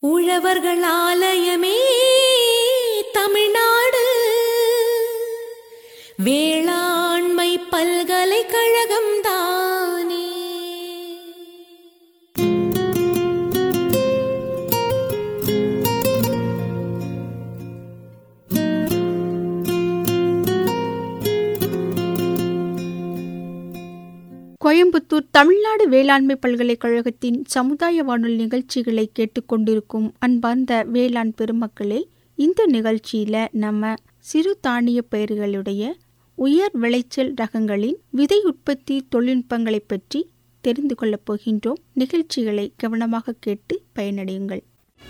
உழவர்கள் ஆலயமே தமிழ்நாடு வேளாண்மை பல்கலைக்கழகம் தானே கோயம்புத்தூர் தமிழ்நாடு வேளாண்மை பல்கலைக்கழகத்தின் சமுதாய வானொலி நிகழ்ச்சிகளை கேட்டுக்கொண்டிருக்கும் அன்பார்ந்த வேளாண் பெருமக்களே இந்த நிகழ்ச்சியில நம்ம சிறு தானிய பயிர்களுடைய உயர் விளைச்சல் ரகங்களின் விதை உற்பத்தி தொழில்நுட்பங்களை பற்றி தெரிந்து கொள்ளப் போகின்றோம் நிகழ்ச்சிகளை கவனமாக கேட்டு பயனடையுங்கள்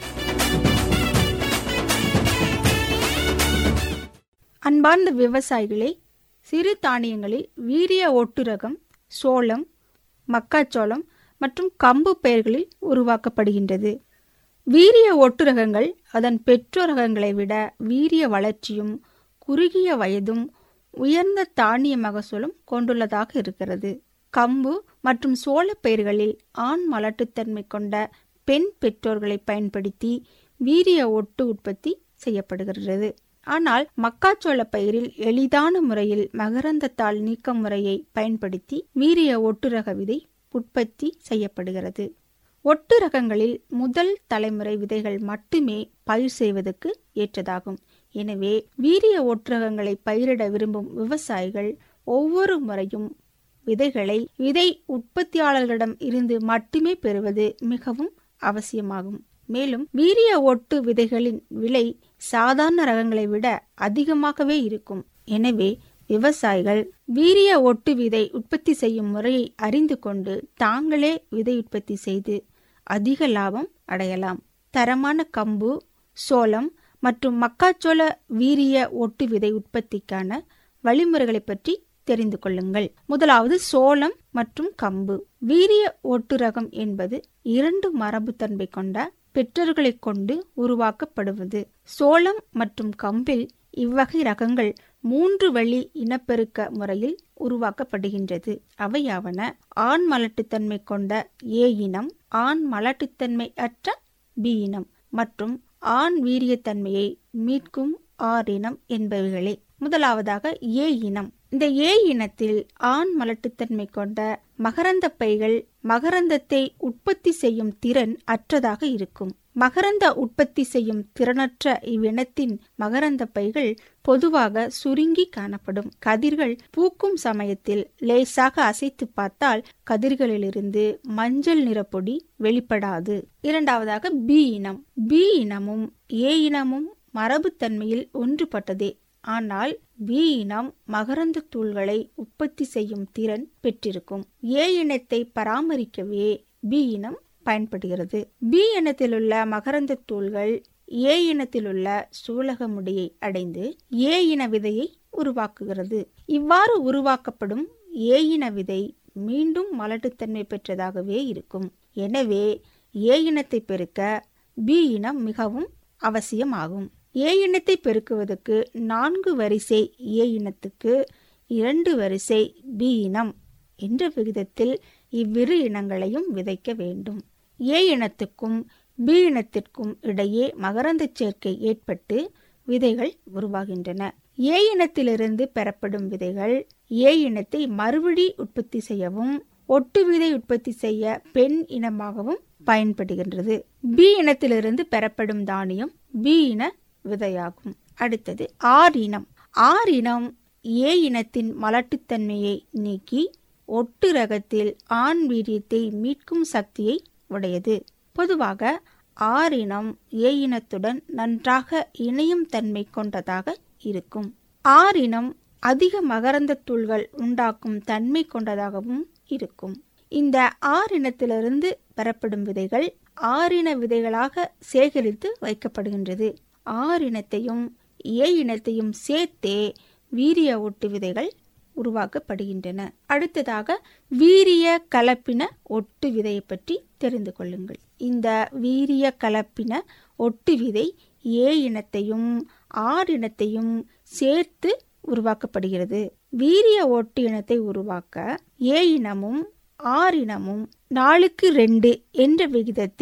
அன்பார்ந்த விவசாயிகளே சிறு தானியங்களில் வீரிய ஒட்டு ரகம் சோளம் மக்காச்சோளம் மற்றும் கம்பு பெயர்களில் உருவாக்கப்படுகின்றது வீரிய ஒட்டு ரகங்கள் அதன் பெற்றோர் ரகங்களை விட வீரிய வளர்ச்சியும் குறுகிய வயதும் உயர்ந்த தானிய மகசூலும் கொண்டுள்ளதாக இருக்கிறது கம்பு மற்றும் சோள பயிர்களில் ஆண் மலட்டுத்தன்மை கொண்ட பெண் பெற்றோர்களை பயன்படுத்தி வீரிய ஒட்டு உற்பத்தி செய்யப்படுகிறது ஆனால் மக்காச்சோள பயிரில் எளிதான முறையில் மகரந்தத்தாள் நீக்க முறையை பயன்படுத்தி வீரிய ஒட்டுரக விதை உற்பத்தி செய்யப்படுகிறது ஒட்டு ரகங்களில் முதல் தலைமுறை விதைகள் மட்டுமே பயிர் செய்வதற்கு ஏற்றதாகும் எனவே வீரிய ஒட்டுரகங்களை பயிரிட விரும்பும் விவசாயிகள் ஒவ்வொரு முறையும் விதைகளை விதை உற்பத்தியாளர்களிடம் இருந்து மட்டுமே பெறுவது மிகவும் அவசியமாகும் மேலும் வீரிய ஒட்டு விதைகளின் விலை சாதாரண ரகங்களை விட அதிகமாகவே இருக்கும் எனவே விவசாயிகள் வீரிய ஒட்டு விதை உற்பத்தி செய்யும் முறையை அறிந்து கொண்டு தாங்களே விதை உற்பத்தி செய்து அதிக லாபம் அடையலாம் தரமான கம்பு சோளம் மற்றும் மக்காச்சோள வீரிய ஒட்டு விதை உற்பத்திக்கான வழிமுறைகளை பற்றி தெரிந்து கொள்ளுங்கள் முதலாவது சோளம் மற்றும் கம்பு வீரிய ஒட்டு ரகம் என்பது இரண்டு மரபுத்தன்மை கொண்ட பெற்றோர்களை கொண்டு உருவாக்கப்படுவது சோளம் மற்றும் கம்பில் இவ்வகை ரகங்கள் மூன்று வழி இனப்பெருக்க முறையில் உருவாக்கப்படுகின்றது அவையாவன ஆண் மலட்டுத்தன்மை கொண்ட ஏ இனம் ஆண் மலட்டுத்தன்மை அற்ற பி இனம் மற்றும் ஆண் வீரியத்தன்மையை மீட்கும் ஆர் இனம் என்பவைகளே முதலாவதாக ஏ இனம் இந்த ஏ இனத்தில் ஆண் மலட்டுத்தன்மை கொண்ட மகரந்த பைகள் மகரந்தத்தை உற்பத்தி செய்யும் திறன் அற்றதாக இருக்கும் மகரந்த உற்பத்தி செய்யும் திறனற்ற இவ்வினத்தின் மகரந்த பைகள் பொதுவாக சுருங்கி காணப்படும் கதிர்கள் பூக்கும் சமயத்தில் லேசாக அசைத்து பார்த்தால் கதிர்களிலிருந்து மஞ்சள் நிற பொடி வெளிப்படாது இரண்டாவதாக பி இனம் பி இனமும் ஏ இனமும் மரபுத்தன்மையில் ஒன்றுபட்டதே ஆனால் பி இனம் மகரந்த தூள்களை உற்பத்தி செய்யும் திறன் பெற்றிருக்கும் ஏ இனத்தை பராமரிக்கவே பி இனம் பயன்படுகிறது பி இனத்தில் உள்ள மகரந்த தூள்கள் ஏ இனத்தில் உள்ள சூலக முடியை அடைந்து ஏ இன விதையை உருவாக்குகிறது இவ்வாறு உருவாக்கப்படும் ஏ இன விதை மீண்டும் மலட்டுத்தன்மை பெற்றதாகவே இருக்கும் எனவே ஏ இனத்தை பெருக்க பி இனம் மிகவும் அவசியமாகும் ஏ இனத்தை பெருக்குவதற்கு நான்கு வரிசை ஏ இனத்துக்கு இரண்டு வரிசை பி இனம் என்ற விகிதத்தில் இவ்விரு இனங்களையும் விதைக்க வேண்டும் ஏ இனத்துக்கும் பி இனத்திற்கும் இடையே மகரந்த சேர்க்கை ஏற்பட்டு விதைகள் உருவாகின்றன ஏ இனத்திலிருந்து பெறப்படும் விதைகள் ஏ இனத்தை மறுபடி உற்பத்தி செய்யவும் ஒட்டு விதை உற்பத்தி செய்ய பெண் இனமாகவும் பயன்படுகின்றது பி இனத்திலிருந்து பெறப்படும் தானியம் பி இன விதையாகும் அடுத்தது ஆர் இனம் ஆர் இனம் ஏ இனத்தின் மலட்டுத்தன்மையை நீக்கி ஒட்டு ரகத்தில் ஆண் வீரியத்தை மீட்கும் சக்தியை உடையது பொதுவாக ஆர் இனம் ஏ இனத்துடன் நன்றாக இணையும் தன்மை கொண்டதாக இருக்கும் ஆர் இனம் அதிக மகரந்த தூள்கள் உண்டாக்கும் தன்மை கொண்டதாகவும் இருக்கும் இந்த ஆர் இனத்திலிருந்து பெறப்படும் விதைகள் ஆறின விதைகளாக சேகரித்து வைக்கப்படுகின்றது ஆர் இனத்தையும் ஏ இனத்தையும் சேர்த்தே வீரிய ஒட்டு விதைகள் உருவாக்கப்படுகின்றன அடுத்ததாக வீரிய கலப்பின ஒட்டு விதையை பற்றி தெரிந்து கொள்ளுங்கள் இந்த வீரிய கலப்பின ஒட்டு விதை ஏ இனத்தையும் ஆர் இனத்தையும் சேர்த்து உருவாக்கப்படுகிறது வீரிய ஒட்டு இனத்தை உருவாக்க ஏ இனமும் ஆர் இனமும் நாலுக்கு ரெண்டு என்ற விகிதத்தில்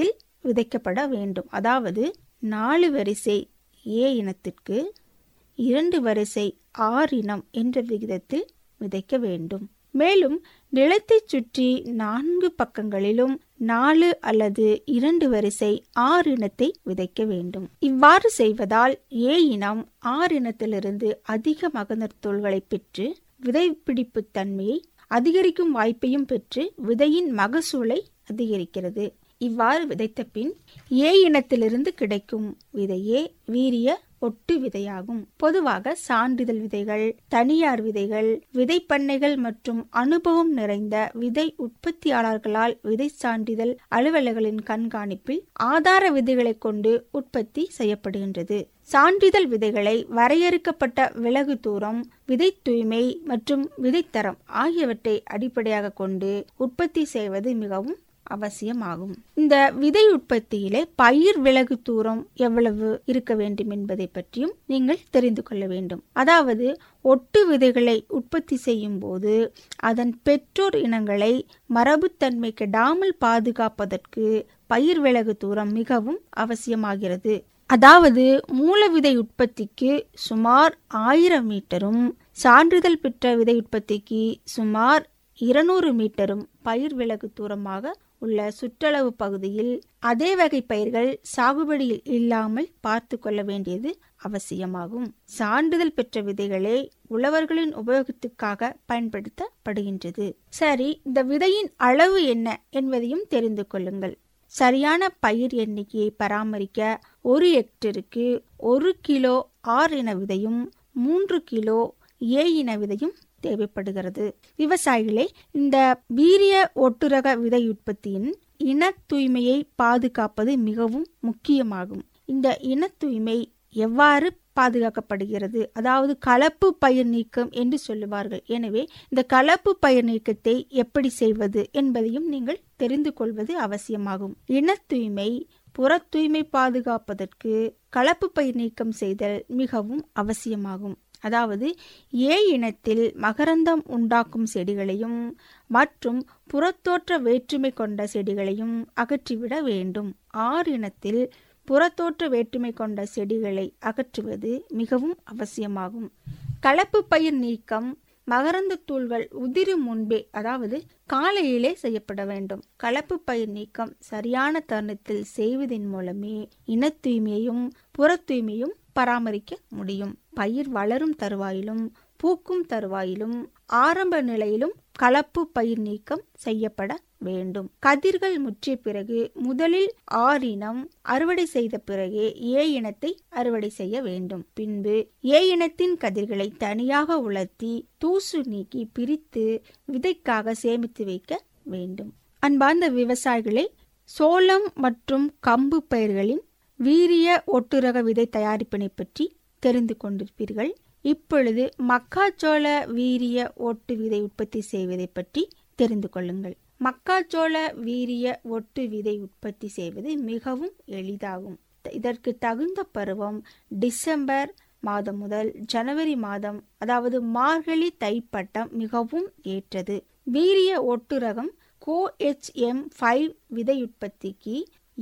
விதைக்கப்பட வேண்டும் அதாவது நாலு வரிசை ஏ இனத்திற்கு இரண்டு வரிசை ஆர் இனம் என்ற விகிதத்தில் விதைக்க வேண்டும் மேலும் நிலத்தைச் சுற்றி நான்கு பக்கங்களிலும் நாலு அல்லது இரண்டு வரிசை ஆறு இனத்தை விதைக்க வேண்டும் இவ்வாறு செய்வதால் ஏ இனம் ஆறு இனத்திலிருந்து அதிக மகனர் தோள்களை பெற்று விதைப்பிடிப்பு தன்மையை அதிகரிக்கும் வாய்ப்பையும் பெற்று விதையின் மகசூலை அதிகரிக்கிறது இவ்வாறு விதைத்த பின் ஏ இனத்திலிருந்து கிடைக்கும் விதையே வீரிய ஒட்டு விதையாகும் பொதுவாக சான்றிதழ் விதைகள் தனியார் விதைகள் விதைப்பண்ணைகள் மற்றும் அனுபவம் நிறைந்த விதை உற்பத்தியாளர்களால் விதை சான்றிதழ் அலுவலர்களின் கண்காணிப்பில் ஆதார விதைகளை கொண்டு உற்பத்தி செய்யப்படுகின்றது சான்றிதழ் விதைகளை வரையறுக்கப்பட்ட விலகு தூரம் விதை தூய்மை மற்றும் விதைத்தரம் ஆகியவற்றை அடிப்படையாக கொண்டு உற்பத்தி செய்வது மிகவும் அவசியமாகும் இந்த விதை உற்பத்தியிலே பயிர் விலகு தூரம் எவ்வளவு இருக்க வேண்டும் என்பதை பற்றியும் நீங்கள் தெரிந்து கொள்ள வேண்டும் அதாவது ஒட்டு விதைகளை உற்பத்தி செய்யும் போது அதன் பெற்றோர் இனங்களை மரபுத்தன்மை கெடாமல் பாதுகாப்பதற்கு பயிர் விலகு தூரம் மிகவும் அவசியமாகிறது அதாவது மூல விதை உற்பத்திக்கு சுமார் ஆயிரம் மீட்டரும் சான்றிதழ் பெற்ற விதை உற்பத்திக்கு சுமார் இருநூறு மீட்டரும் பயிர் விலகு தூரமாக உள்ள சுற்றளவு பகுதியில் அதே வகை பயிர்கள் சாகுபடியில் இல்லாமல் பார்த்து கொள்ள வேண்டியது அவசியமாகும் சான்றிதழ் பெற்ற விதைகளே உழவர்களின் உபயோகத்துக்காக பயன்படுத்தப்படுகின்றது சரி இந்த விதையின் அளவு என்ன என்பதையும் தெரிந்து கொள்ளுங்கள் சரியான பயிர் எண்ணிக்கையை பராமரிக்க ஒரு ஹெக்டருக்கு ஒரு கிலோ ஆர் இன விதையும் மூன்று கிலோ ஏ இன விதையும் தேவைப்படுகிறது விவசாயிகளே இந்த வீரிய ஒட்டுரக விதை உற்பத்தியின் இன தூய்மையை பாதுகாப்பது மிகவும் முக்கியமாகும் இந்த இன தூய்மை எவ்வாறு பாதுகாக்கப்படுகிறது அதாவது கலப்பு பயிர் நீக்கம் என்று சொல்லுவார்கள் எனவே இந்த கலப்பு பயிர் நீக்கத்தை எப்படி செய்வது என்பதையும் நீங்கள் தெரிந்து கொள்வது அவசியமாகும் இன தூய்மை புற தூய்மை பாதுகாப்பதற்கு கலப்பு பயிர் நீக்கம் செய்தல் மிகவும் அவசியமாகும் அதாவது ஏ இனத்தில் மகரந்தம் உண்டாக்கும் செடிகளையும் மற்றும் புறத்தோற்ற வேற்றுமை கொண்ட செடிகளையும் அகற்றிவிட வேண்டும் ஆர் இனத்தில் புறத்தோற்ற வேற்றுமை கொண்ட செடிகளை அகற்றுவது மிகவும் அவசியமாகும் கலப்பு பயிர் நீக்கம் மகரந்த தூள்கள் உதிரும் முன்பே அதாவது காலையிலே செய்யப்பட வேண்டும் கலப்பு பயிர் நீக்கம் சரியான தருணத்தில் செய்வதன் மூலமே இன தூய்மையையும் புற தூய்மையும் பராமரிக்க முடியும் பயிர் வளரும் தருவாயிலும் பூக்கும் தருவாயிலும் ஆரம்ப நிலையிலும் கலப்பு பயிர் நீக்கம் செய்யப்பட வேண்டும் கதிர்கள் முற்றிய பிறகு முதலில் ஆர் இனம் அறுவடை செய்த பிறகே ஏ இனத்தை அறுவடை செய்ய வேண்டும் பின்பு ஏ இனத்தின் கதிர்களை தனியாக உலர்த்தி தூசு நீக்கி பிரித்து விதைக்காக சேமித்து வைக்க வேண்டும் அன்பார்ந்த விவசாயிகளை சோளம் மற்றும் கம்பு பயிர்களின் வீரிய ஒட்டுரக விதை தயாரிப்பினை பற்றி தெரிந்து கொண்டிருப்பீர்கள் இப்பொழுது மக்காச்சோள வீரிய ஒட்டு விதை உற்பத்தி செய்வதை பற்றி தெரிந்து கொள்ளுங்கள் மக்காச்சோள வீரிய ஒட்டு விதை உற்பத்தி செய்வது மிகவும் எளிதாகும் இதற்கு தகுந்த பருவம் டிசம்பர் மாதம் முதல் ஜனவரி மாதம் அதாவது மார்கழி தைப்பட்டம் மிகவும் ஏற்றது வீரிய ஒட்டு ரகம் கோ எச் எம் ஃபைவ் விதை உற்பத்திக்கு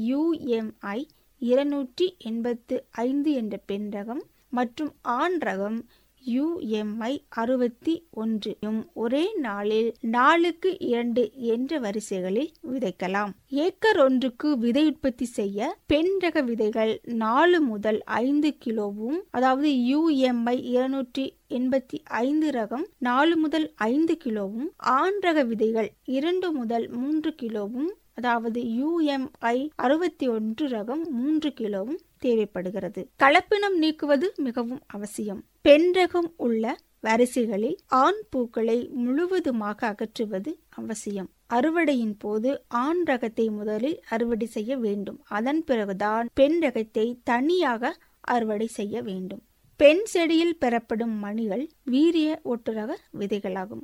யுஎம்ஐ இருநூற்றி எண்பத்து ஐந்து என்ற பெண் ரகம் மற்றும் ஆண் ரகம் யுஎம்ஐ அறுபத்தி ஒன்றையும் ஒரே நாளில் நாலுக்கு இரண்டு என்ற வரிசைகளில் விதைக்கலாம் ஏக்கர் ஒன்றுக்கு விதை உற்பத்தி செய்ய பெண் ரக விதைகள் நாலு முதல் ஐந்து கிலோவும் அதாவது யுஎம்ஐ இருநூற்றி எண்பத்தி ஐந்து ரகம் நாலு முதல் ஐந்து கிலோவும் ஆண் ரக விதைகள் இரண்டு முதல் மூன்று கிலோவும் அதாவது யுஎம்ஐ அறுபத்தி ஒன்று ரகம் மூன்று கிலோவும் தேவைப்படுகிறது கலப்பினம் நீக்குவது மிகவும் அவசியம் பெண் ரகம் உள்ள வரிசைகளில் ஆண் பூக்களை முழுவதுமாக அகற்றுவது அவசியம் அறுவடையின் போது ஆண் ரகத்தை முதலில் அறுவடை செய்ய வேண்டும் அதன் பிறகுதான் பெண் ரகத்தை தனியாக அறுவடை செய்ய வேண்டும் பெண் செடியில் பெறப்படும் மணிகள் வீரிய ஒட்டுரக விதைகளாகும்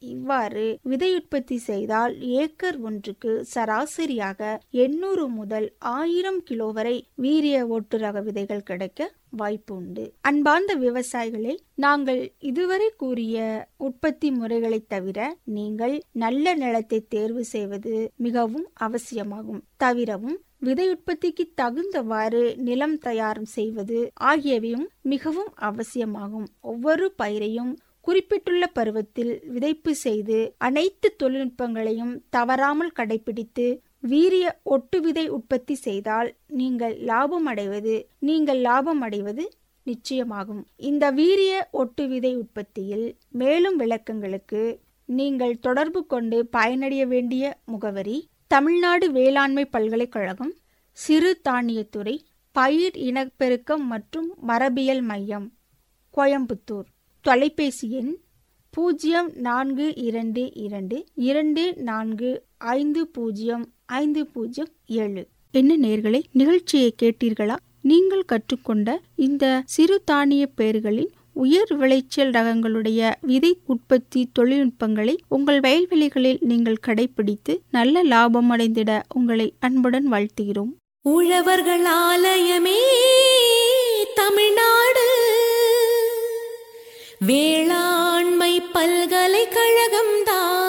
இவ்வாறு விதை உற்பத்தி செய்தால் ஏக்கர் ஒன்றுக்கு சராசரியாக எண்ணூறு முதல் ஆயிரம் கிலோ வரை வீரிய ஒட்டு ரக விதைகள் கிடைக்க வாய்ப்பு உண்டு அன்பார்ந்த விவசாயிகளே நாங்கள் இதுவரை கூறிய உற்பத்தி முறைகளை தவிர நீங்கள் நல்ல நிலத்தை தேர்வு செய்வது மிகவும் அவசியமாகும் தவிரவும் விதை உற்பத்திக்கு தகுந்தவாறு நிலம் தயாரம் செய்வது ஆகியவையும் மிகவும் அவசியமாகும் ஒவ்வொரு பயிரையும் குறிப்பிட்டுள்ள பருவத்தில் விதைப்பு செய்து அனைத்து தொழில்நுட்பங்களையும் தவறாமல் கடைபிடித்து வீரிய ஒட்டு விதை உற்பத்தி செய்தால் நீங்கள் லாபம் அடைவது நீங்கள் லாபம் அடைவது நிச்சயமாகும் இந்த வீரிய ஒட்டு விதை உற்பத்தியில் மேலும் விளக்கங்களுக்கு நீங்கள் தொடர்பு கொண்டு பயனடைய வேண்டிய முகவரி தமிழ்நாடு வேளாண்மை பல்கலைக்கழகம் சிறு தானியத்துறை பயிர் இனப்பெருக்கம் மற்றும் மரபியல் மையம் கோயம்புத்தூர் தொலைபேசி எண் பூஜ்ஜியம் நான்கு இரண்டு இரண்டு இரண்டு நான்கு ஐந்து பூஜ்ஜியம் ஐந்து பூஜ்ஜியம் ஏழு என்ன நேர்களை நிகழ்ச்சியை கேட்டீர்களா நீங்கள் கற்றுக்கொண்ட இந்த சிறு தானிய பெயர்களின் உயர் விளைச்சல் ரகங்களுடைய விதை உற்பத்தி தொழில்நுட்பங்களை உங்கள் வயல்வெளிகளில் நீங்கள் கடைபிடித்து நல்ல லாபம் அடைந்திட உங்களை அன்புடன் வாழ்த்துகிறோம் உழவர்கள் ஆலயமே தமிழ்நாடு வேளாண்மை பல்கலைக்கழகம்தான்